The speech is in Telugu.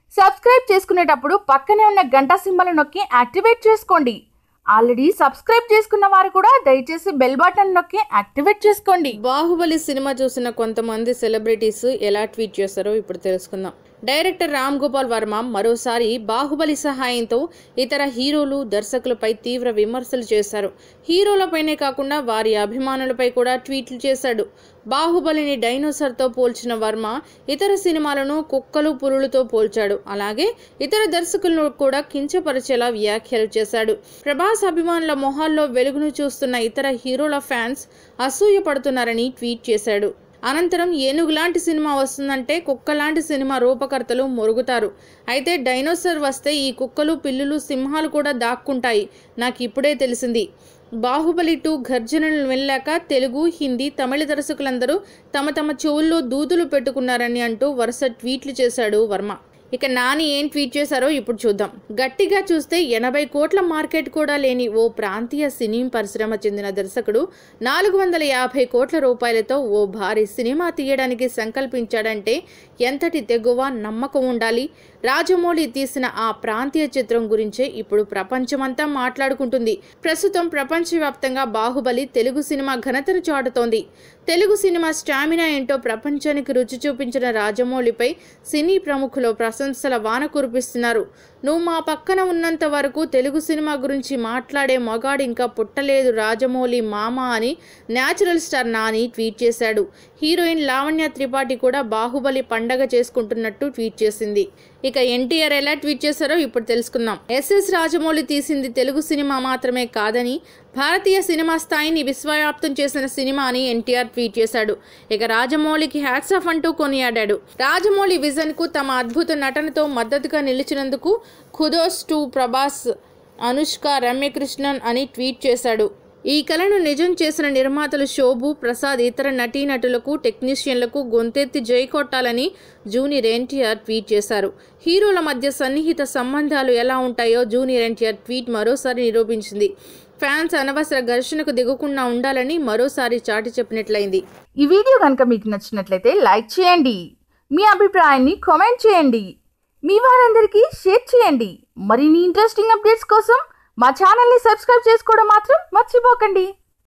సబ్స్క్రైబ్ చేసుకునేటప్పుడు పక్కనే ఉన్న గంట సింబల్ నొక్కి యాక్టివేట్ చేసుకోండి ఆల్రెడీ సబ్స్క్రైబ్ చేసుకున్న వారు కూడా దయచేసి బెల్ బటన్ నొక్కి యాక్టివేట్ చేసుకోండి బాహుబలి సినిమా చూసిన కొంతమంది సెలబ్రిటీస్ ఎలా ట్వీట్ చేస్తారో ఇప్పుడు తెలుసుకుందాం డైరెక్టర్ రామ్ గోపాల్ వర్మ మరోసారి బాహుబలి సహాయంతో ఇతర హీరోలు దర్శకులపై తీవ్ర విమర్శలు చేశారు హీరోలపైనే కాకుండా వారి అభిమానులపై కూడా ట్వీట్లు చేశాడు బాహుబలిని డైనోసార్తో పోల్చిన వర్మ ఇతర సినిమాలను కుక్కలు పులులతో పోల్చాడు అలాగే ఇతర దర్శకులను కూడా కించపరిచేలా వ్యాఖ్యలు చేశాడు ప్రభాస్ అభిమానుల మొహాల్లో వెలుగును చూస్తున్న ఇతర హీరోల ఫ్యాన్స్ అసూయ పడుతున్నారని ట్వీట్ చేశాడు అనంతరం ఏనుగులాంటి సినిమా వస్తుందంటే కుక్కలాంటి సినిమా రూపకర్తలు మొరుగుతారు అయితే డైనోసార్ వస్తే ఈ కుక్కలు పిల్లులు సింహాలు కూడా దాక్కుంటాయి నాకు ఇప్పుడే తెలిసింది బాహుబలి టూ గర్జనలు వెళ్ళాక తెలుగు హిందీ తమిళ దర్శకులందరూ తమ తమ చెవుల్లో దూదులు పెట్టుకున్నారని అంటూ వరుస ట్వీట్లు చేశాడు వర్మ ఇక నాని ఏం ట్వీట్ చేశారో ఇప్పుడు చూద్దాం గట్టిగా చూస్తే ఎనభై కోట్ల మార్కెట్ కూడా లేని ఓ ప్రాంతీయ సినీ పరిశ్రమ చెందిన దర్శకుడు నాలుగు వందల యాభై కోట్ల రూపాయలతో ఓ భారీ సినిమా తీయడానికి సంకల్పించాడంటే ఎంతటి తెగువ నమ్మకం ఉండాలి రాజమౌళి తీసిన ఆ ప్రాంతీయ చిత్రం గురించే ఇప్పుడు ప్రపంచమంతా మాట్లాడుకుంటుంది ప్రస్తుతం ప్రపంచవ్యాప్తంగా బాహుబలి తెలుగు సినిమా ఘనతను చాటుతోంది తెలుగు సినిమా స్టామినా ఏంటో ప్రపంచానికి రుచి చూపించిన రాజమౌళిపై సినీ ప్రముఖులు ప్రశంసల వాన కురిపిస్తున్నారు నువ్వు మా పక్కన ఉన్నంత వరకు తెలుగు సినిమా గురించి మాట్లాడే మగాడు ఇంకా పుట్టలేదు రాజమౌళి మామ అని న్యాచురల్ స్టార్ నాని ట్వీట్ చేశాడు హీరోయిన్ లావణ్య త్రిపాఠి కూడా బాహుబలి పండగ చేసుకుంటున్నట్టు ట్వీట్ చేసింది ఇక ఎన్టీఆర్ ఎలా ట్వీట్ చేశారో ఇప్పుడు తెలుసుకుందాం ఎస్ఎస్ రాజమౌళి తీసింది తెలుగు సినిమా మాత్రమే కాదని భారతీయ సినిమా స్థాయిని విశ్వవ్యాప్తం చేసిన సినిమా అని ఎన్టీఆర్ ట్వీట్ చేశాడు ఇక రాజమౌళికి హ్యాట్స్ ఆఫ్ అంటూ కొనియాడాడు రాజమౌళి విజన్ కు తమ అద్భుత నటనతో మద్దతుగా నిలిచినందుకు ఖుదోస్ టు ప్రభాస్ అనుష్క రమ్యకృష్ణన్ అని ట్వీట్ చేశాడు ఈ కళను నిజం చేసిన నిర్మాతలు శోభు ప్రసాద్ ఇతర నటీనటులకు టెక్నీషియన్లకు గొంతెత్తి జై కొట్టాలని జూనియర్ ఎన్టీఆర్ ట్వీట్ చేశారు హీరోల మధ్య సన్నిహిత సంబంధాలు ఎలా ఉంటాయో జూనియర్ ఎన్టీఆర్ ట్వీట్ మరోసారి నిరూపించింది ఫ్యాన్స్ అనవసర ఘర్షణకు దిగకుండా ఉండాలని మరోసారి చాటి చెప్పినట్లయింది ఈ వీడియో కనుక మీకు నచ్చినట్లయితే లైక్ చేయండి మీ అభిప్రాయాన్ని కామెంట్ చేయండి మీ వారందరికీ షేర్ చేయండి మరిన్ని ఇంట్రెస్టింగ్ అప్డేట్స్ కోసం మా ఛానల్ని సబ్స్క్రైబ్ చేసుకోవడం మాత్రం మర్చిపోకండి